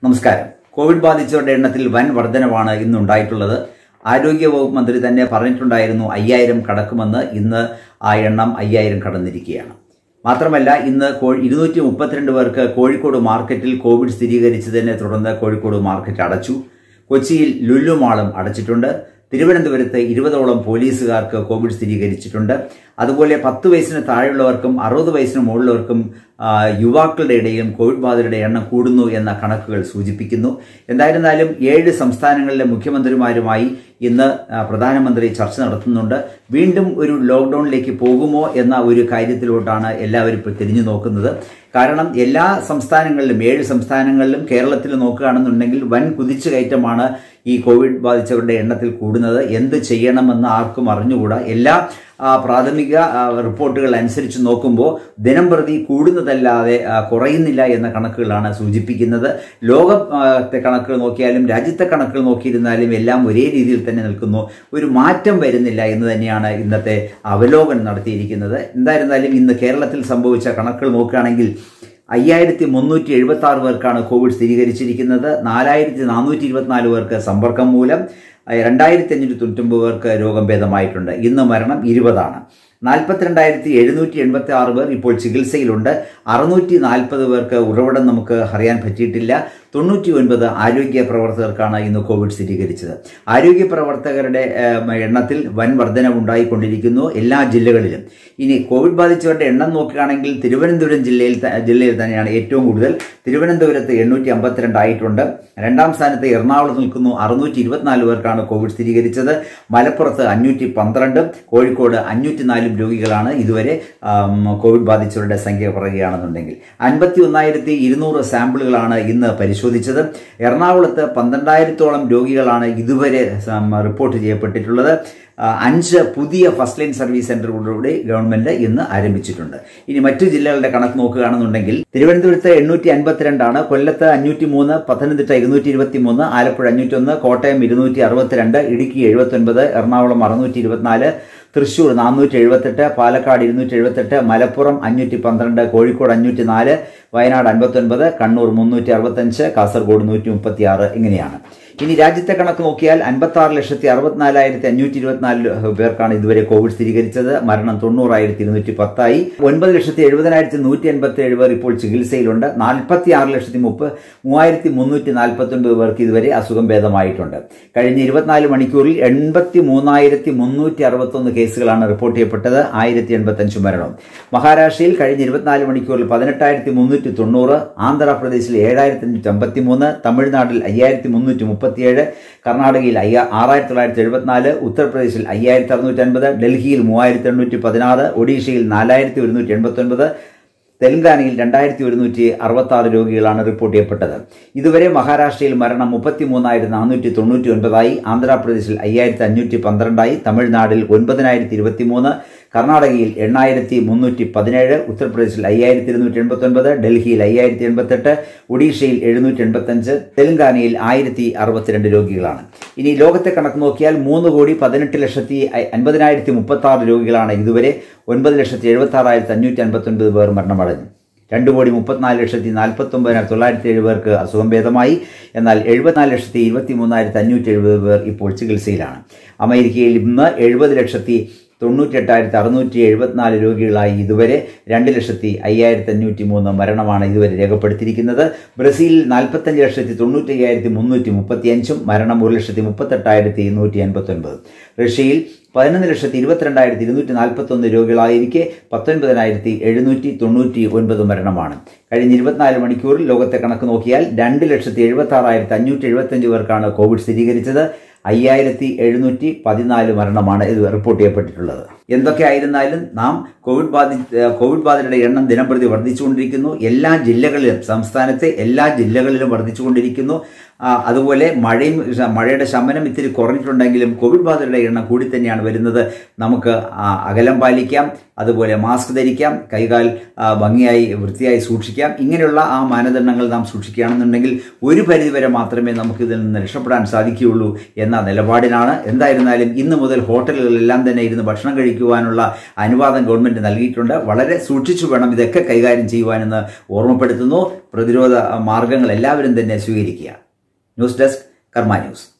നമസ്കാരം കോവിഡ് ബാധിച്ചവരുടെ എണ്ണത്തിൽ വൻ വർധനവാണ് ഇന്ന് ഉണ്ടായിട്ടുള്ളത് ആരോഗ്യവകുപ്പ് മന്ത്രി തന്നെ പറഞ്ഞിട്ടുണ്ടായിരുന്നു അയ്യായിരം കടക്കുമെന്ന് ഇന്ന് ആ എണ്ണം അയ്യായിരം കടന്നിരിക്കുകയാണ് മാത്രമല്ല ഇന്ന് ഇരുന്നൂറ്റി മുപ്പത്തിരണ്ട് പേർക്ക് കോഴിക്കോട് മാർക്കറ്റിൽ കോവിഡ് സ്ഥിരീകരിച്ചതിനെ തുടർന്ന് കോഴിക്കോട് മാർക്കറ്റ് അടച്ചു കൊച്ചിയിൽ ലുല്ലു മാളും അടച്ചിട്ടുണ്ട് തിരുവനന്തപുരത്ത് ഇരുപതോളം പോലീസുകാർക്ക് കോവിഡ് സ്ഥിരീകരിച്ചിട്ടുണ്ട് അതുപോലെ പത്ത് വയസ്സിന് താഴെയുള്ളവർക്കും അറുപത് വയസ്സിന് മുകളിലുള്ളവർക്കും യുവാക്കളുടെ ഇടയിലും കോവിഡ് ബാധിതരുടെ എണ്ണം കൂടുന്നു എന്ന കണക്കുകൾ സൂചിപ്പിക്കുന്നു എന്തായിരുന്നാലും ഏഴ് സംസ്ഥാനങ്ങളിലെ മുഖ്യമന്ത്രിമാരുമായി ഇന്ന് പ്രധാനമന്ത്രി ചർച്ച നടത്തുന്നുണ്ട് വീണ്ടും ഒരു ലോക്ക്ഡൌണിലേക്ക് പോകുമോ എന്ന ഒരു കാര്യത്തിലോട്ടാണ് എല്ലാവരും ഇപ്പോൾ തിരിഞ്ഞു നോക്കുന്നത് കാരണം എല്ലാ സംസ്ഥാനങ്ങളിലും ഏഴ് സംസ്ഥാനങ്ങളിലും കേരളത്തിൽ നോക്കുകയാണെന്നുണ്ടെങ്കിൽ വൻ കുതിച്ചുകയറ്റമാണ് ഈ കോവിഡ് ബാധിച്ചവരുടെ എണ്ണത്തിൽ കൂടുന്നത് എന്ത് ചെയ്യണമെന്ന് ആർക്കും അറിഞ്ഞുകൂടാ എല്ലാ പ്രാഥമിക റിപ്പോർട്ടുകൾ അനുസരിച്ച് നോക്കുമ്പോൾ ദിനം പ്രതി കൂടുന്നതല്ലാതെ കുറയുന്നില്ല എന്ന കണക്കുകളാണ് സൂചിപ്പിക്കുന്നത് ലോകത്തെ കണക്കുകൾ നോക്കിയാലും രാജ്യത്തെ കണക്കുകൾ നോക്കിയിരുന്നാലും എല്ലാം ഒരേ രീതിയിൽ തന്നെ നിൽക്കുന്നു ഒരു മാറ്റം വരുന്നില്ല എന്ന് തന്നെയാണ് ഇന്നത്തെ അവലോകനം നടത്തിയിരിക്കുന്നത് എന്തായിരുന്നാലും ഇന്ന് കേരളത്തിൽ സംഭവിച്ച കണക്കുകൾ നോക്കുകയാണെങ്കിൽ അയ്യായിരത്തി മുന്നൂറ്റി എഴുപത്തി ആറ് പേർക്കാണ് കോവിഡ് സ്ഥിരീകരിച്ചിരിക്കുന്നത് നാലായിരത്തി നാനൂറ്റി ഇരുപത്തിനാല് പേർക്ക് സമ്പർക്കം മൂലം രണ്ടായിരത്തി അഞ്ഞൂറ്റി തൊണ്ണൂറ്റൊമ്പത് പേർക്ക് രോഗം ഭേദമായിട്ടുണ്ട് ഇന്ന് മരണം ഇരുപതാണ് നാൽപ്പത്തിരണ്ടായിരത്തി എഴുന്നൂറ്റി എൺപത്തി ആറ് പേർ ഇപ്പോൾ ചികിത്സയിലുണ്ട് അറുന്നൂറ്റി നാൽപ്പത് പേർക്ക് ഉറവിടം നമുക്ക് അറിയാൻ പറ്റിയിട്ടില്ല തൊണ്ണൂറ്റി ഒൻപത് ആരോഗ്യ പ്രവർത്തകർക്കാണ് ഇന്ന് കോവിഡ് സ്ഥിരീകരിച്ചത് ആരോഗ്യ പ്രവർത്തകരുടെ എണ്ണത്തിൽ വൻ വർധനവുണ്ടായിക്കൊണ്ടിരിക്കുന്നു എല്ലാ ജില്ലകളിലും ഇനി കോവിഡ് ബാധിച്ചവരുടെ എണ്ണം നോക്കുകയാണെങ്കിൽ തിരുവനന്തപുരം ജില്ലയിൽ ജില്ലയിൽ തന്നെയാണ് ഏറ്റവും കൂടുതൽ തിരുവനന്തപുരത്ത് എണ്ണൂറ്റി അമ്പത്തിരണ്ട് ആയിട്ടുണ്ട് രണ്ടാം സ്ഥാനത്ത് എറണാകുളത്ത് നിൽക്കുന്നു അറുന്നൂറ്റി ഇരുപത്തിനാല് പേർക്കാണ് കോവിഡ് സ്ഥിരീകരിച്ചത് മലപ്പുറത്ത് അഞ്ഞൂറ്റി പന്ത്രണ്ട് കോഴിക്കോട് അഞ്ഞൂറ്റി നാലും രോഗികളാണ് ഇതുവരെ കോവിഡ് ബാധിച്ചവരുടെ സംഖ്യ പറയുകയാണെന്നുണ്ടെങ്കിൽ അൻപത്തി ഒന്നായിരത്തി ഇരുന്നൂറ് സാമ്പിളുകളാണ് ഇന്ന് പരിശോധിച്ചത് എറണാകുളത്ത് പന്ത്രണ്ടായിരത്തോളം രോഗികളാണ് ഇതുവരെ റിപ്പോർട്ട് ചെയ്യപ്പെട്ടിട്ടുള്ളത് അഞ്ച് പുതിയ ഫസ്റ്റ് ലൈൻ സർവീസ് സെന്ററുകളിലൂടെ ഗവൺമെന്റ് ഇന്ന് ആരംഭിച്ചിട്ടുണ്ട് ഇനി മറ്റു ജില്ലകളുടെ കണക്ക് നോക്കുകയാണെന്നുണ്ടെങ്കിൽ തിരുവനന്തപുരത്ത് എണ്ണൂറ്റി അൻപത്തിരണ്ടാണ് കൊല്ലത്ത് അഞ്ഞൂറ്റി മൂന്ന് പത്തനംതിട്ട ഇരുന്നൂറ്റി ഇരുപത്തി മൂന്ന് ആലപ്പുഴ അഞ്ഞൂറ്റി ഒന്ന് കോട്ടയം ഇരുന്നൂറ്റി അറുപത്തിരണ്ട് ഇടുക്കി എഴുപത്തൊൻപത് എറണാകുളം അറുന്നൂറ്റി ഇരുപത്തിനാല് തൃശൂർ നാനൂറ്റി എഴുപത്തെട്ട് പാലക്കാട് ഇരുന്നൂറ്റി എഴുപത്തെട്ട് മലപ്പുറം അഞ്ഞൂറ്റി പന്ത്രണ്ട് കോഴിക്കോട് അഞ്ഞൂറ്റി നാല് വയനാട് അൻപത്തൊൻപത് കണ്ണൂർ മുന്നൂറ്റി അറുപത്തഞ്ച് കാസർഗോഡ് നൂറ്റി മുപ്പത്തി ആറ് ഇങ്ങനെയാണ് ഇനി രാജ്യത്തെ കണക്ക് നോക്കിയാൽ അൻപത്തി ആറ് ലക്ഷത്തി അറുപത്തിനാലായിരത്തി അഞ്ഞൂറ്റി ഇരുപത്തിനാല് പേർക്കാണ് ഇതുവരെ കോവിഡ് സ്ഥിരീകരിച്ചത് മരണം തൊണ്ണൂറായിരത്തി ഇരുന്നൂറ്റി പത്തായി ഒൻപത് ലക്ഷത്തി എഴുപതിനായിരത്തി നൂറ്റി എൺപത്തി ഏഴ് പേർ ഇപ്പോൾ ചികിത്സയിലുണ്ട് നാൽപ്പത്തി ആറ് ലക്ഷത്തി മുപ്പത് മൂവായിരത്തി മുന്നൂറ്റി നാൽപ്പത്തി ഒൻപത് പേർക്ക് ഇതുവരെ അസുഖം ഭേദമായിട്ടുണ്ട് കഴിഞ്ഞ ഇരുപത്തിനാല് മണിക്കൂറിൽ എൺപത്തി മൂന്നായിരത്തി മുന്നൂറ്റി അറുപത്തൊന്ന് കേസുകളാണ് റിപ്പോർട്ട് ചെയ്യപ്പെട്ടത് ആയിരത്തി എൺപത്തഞ്ച് മരണം മഹാരാഷ്ട്രയിൽ കഴിഞ്ഞ ഇരുപത്തിനാല് മണിക്കൂറിൽ പതിനെട്ടായിരത്തി മുന്നൂറ്റി തൊണ്ണൂറ് ആന്ധ്രാപ്രദേശിൽ ഏഴായിരത്തി അഞ്ഞൂറ്റി അമ്പത്തി മൂന്ന് തമിഴ്നാട്ടിൽ അയ്യായിരത്തി മുന്നൂറ്റി മുപ്പത്തിയേഴ് കർണാടകയിൽ അയ്യ ആറായിരത്തി തൊള്ളായിരത്തി എഴുപത്തിനാല് ഉത്തർപ്രദേശിൽ അയ്യായിരത്തി അറുന്നൂറ്റി അൻപത് ഡൽഹിയിൽ മൂവായിരത്തി എണ്ണൂറ്റി പതിനാറ് ഒഡീഷയിൽ നാലായിരത്തി ഒരുന്നൂറ്റി എൺപത്തി ഒൻപത് തെലങ്കാനയിൽ രണ്ടായിരത്തി ഒരുന്നൂറ്റി അറുപത്തി ആറ് രോഗികളാണ് റിപ്പോർട്ട് ചെയ്യപ്പെട്ടത് ഇതുവരെ മഹാരാഷ്ട്രയിൽ മരണം മുപ്പത്തി മൂന്നായിരത്തി നാനൂറ്റി തൊണ്ണൂറ്റി ഒൻപതായി ആന്ധ്രാപ്രദേശിൽ അയ്യായിരത്തി അഞ്ഞൂറ്റി പന്ത്രണ്ടായി തമിഴ്നാടിൽ ഒൻപതിനായിരത്തി ഇരുപത്തി മൂന്ന് കർണാടകയിൽ എണ്ണായിരത്തി മുന്നൂറ്റി പതിനേഴ് ഉത്തർപ്രദേശിൽ അയ്യായിരത്തി ഇരുന്നൂറ്റി എൺപത്തൊൻപത് ഡൽഹിയിൽ അയ്യായിരത്തി എൺപത്തെട്ട് ഒഡീഷയിൽ എഴുന്നൂറ്റി എൺപത്തഞ്ച് തെലങ്കാനയിൽ ആയിരത്തി അറുപത്തിരണ്ട് രോഗികളാണ് ഇനി ലോകത്തെ കണക്ക് നോക്കിയാൽ മൂന്ന് കോടി പതിനെട്ട് ലക്ഷത്തി അൻപതിനായിരത്തി മുപ്പത്തി ആറ് രോഗികളാണ് ഇതുവരെ ഒൻപത് ലക്ഷത്തി എഴുപത്തി ആറായിരത്തി അഞ്ഞൂറ്റി അൻപത്തൊൻപത് പേർ മരണമടഞ്ഞു രണ്ട് കോടി മുപ്പത്തിനാല് ലക്ഷത്തി നാൽപ്പത്തൊമ്പതിനായിരത്തി തൊള്ളായിരത്തി ഏഴ് പേർക്ക് അസുഖം ഭേദമായി എന്നാൽ എഴുപത്തിനാല് ലക്ഷത്തി ഇരുപത്തി മൂന്നായിരത്തി അഞ്ഞൂറ്റി എഴുപത് പേർ ഇപ്പോൾ ചികിത്സയിലാണ് അമേരിക്കയിൽ ഇന്ന് എഴുപത് ലക്ഷത്തി തൊണ്ണൂറ്റെട്ടായിരത്തി അറുന്നൂറ്റി എഴുപത്തിനാല് രോഗികളായി ഇതുവരെ രണ്ട് ലക്ഷത്തി അയ്യായിരത്തി അഞ്ഞൂറ്റി മൂന്ന് മരണമാണ് ഇതുവരെ രേഖപ്പെടുത്തിയിരിക്കുന്നത് ബ്രസീലിൽ നാൽപ്പത്തഞ്ച് ലക്ഷത്തി തൊണ്ണൂറ്റി അയ്യായിരത്തി മുന്നൂറ്റി മുപ്പത്തിയഞ്ചും മരണം ഒരു ലക്ഷത്തി മുപ്പത്തെട്ടായിരത്തി നൂറ്റി എൺപത്തൊൻപത് റഷ്യയിൽ പതിനൊന്ന് ലക്ഷത്തി ഇരുപത്തിരണ്ടായിരത്തി ഇരുന്നൂറ്റി നാൽപ്പത്തൊന്ന് രോഗികളായിരിക്കെ പത്തൊൻപതിനായിരത്തി എഴുന്നൂറ്റി തൊണ്ണൂറ്റി ഒൻപത് മരണമാണ് കഴിഞ്ഞ ഇരുപത്തിനാല് മണിക്കൂറിൽ ലോകത്തെ കണക്ക് നോക്കിയാൽ രണ്ട് ലക്ഷത്തി എഴുപത്തി ആറായിരത്തി അഞ്ഞൂറ്റി എഴുപത്തഞ്ച് പേർക്കാണ് കോവിഡ് സ്ഥിരീകരിച്ചത് അയ്യായിരത്തി എഴുന്നൂറ്റി പതിനാല് മരണമാണ് ഇത് റിപ്പോർട്ട് ചെയ്യപ്പെട്ടിട്ടുള്ളത് എന്തൊക്കെ ആയിരുന്നാലും നാം കോവിഡ് ബാധി കോവിഡ് ബാധിതരുടെ എണ്ണം ദിനംപ്രതി വർദ്ധിച്ചുകൊണ്ടിരിക്കുന്നു എല്ലാ ജില്ലകളിലും സംസ്ഥാനത്തെ എല്ലാ ജില്ലകളിലും വർദ്ധിച്ചുകൊണ്ടിരിക്കുന്നു അതുപോലെ മഴയും മഴയുടെ ശമനം ഇത്തിരി കുറഞ്ഞിട്ടുണ്ടെങ്കിലും കോവിഡ് ബാധിതരുടെ എണ്ണം കൂടി തന്നെയാണ് വരുന്നത് നമുക്ക് അകലം പാലിക്കാം അതുപോലെ മാസ്ക് ധരിക്കാം കൈകാൽ ഭംഗിയായി വൃത്തിയായി സൂക്ഷിക്കാം ഇങ്ങനെയുള്ള ആ മാനദണ്ഡങ്ങൾ നാം സൂക്ഷിക്കുകയാണെന്നുണ്ടെങ്കിൽ ഒരു പരിധിവരെ മാത്രമേ നമുക്ക് ഇതിൽ നിന്ന് രക്ഷപ്പെടാൻ സാധിക്കുകയുള്ളൂ എന്ന നിലപാടിനാണ് എന്തായിരുന്നാലും ഇന്ന് മുതൽ ഹോട്ടലുകളിലെല്ലാം തന്നെ ഇരുന്ന് ഭക്ഷണം കഴിക്കുക സംഭരിക്കുവാനുള്ള അനുവാദം ഗവൺമെന്റ് നൽകിയിട്ടുണ്ട് വളരെ സൂക്ഷിച്ചു വേണം ഇതൊക്കെ കൈകാര്യം ചെയ്യുവാനെന്ന് ഓർമ്മപ്പെടുത്തുന്നു പ്രതിരോധ മാർഗങ്ങൾ എല്ലാവരും തന്നെ സ്വീകരിക്കുക ന്യൂസ് ഡെസ്ക് കർമ്മ ന്യൂസ്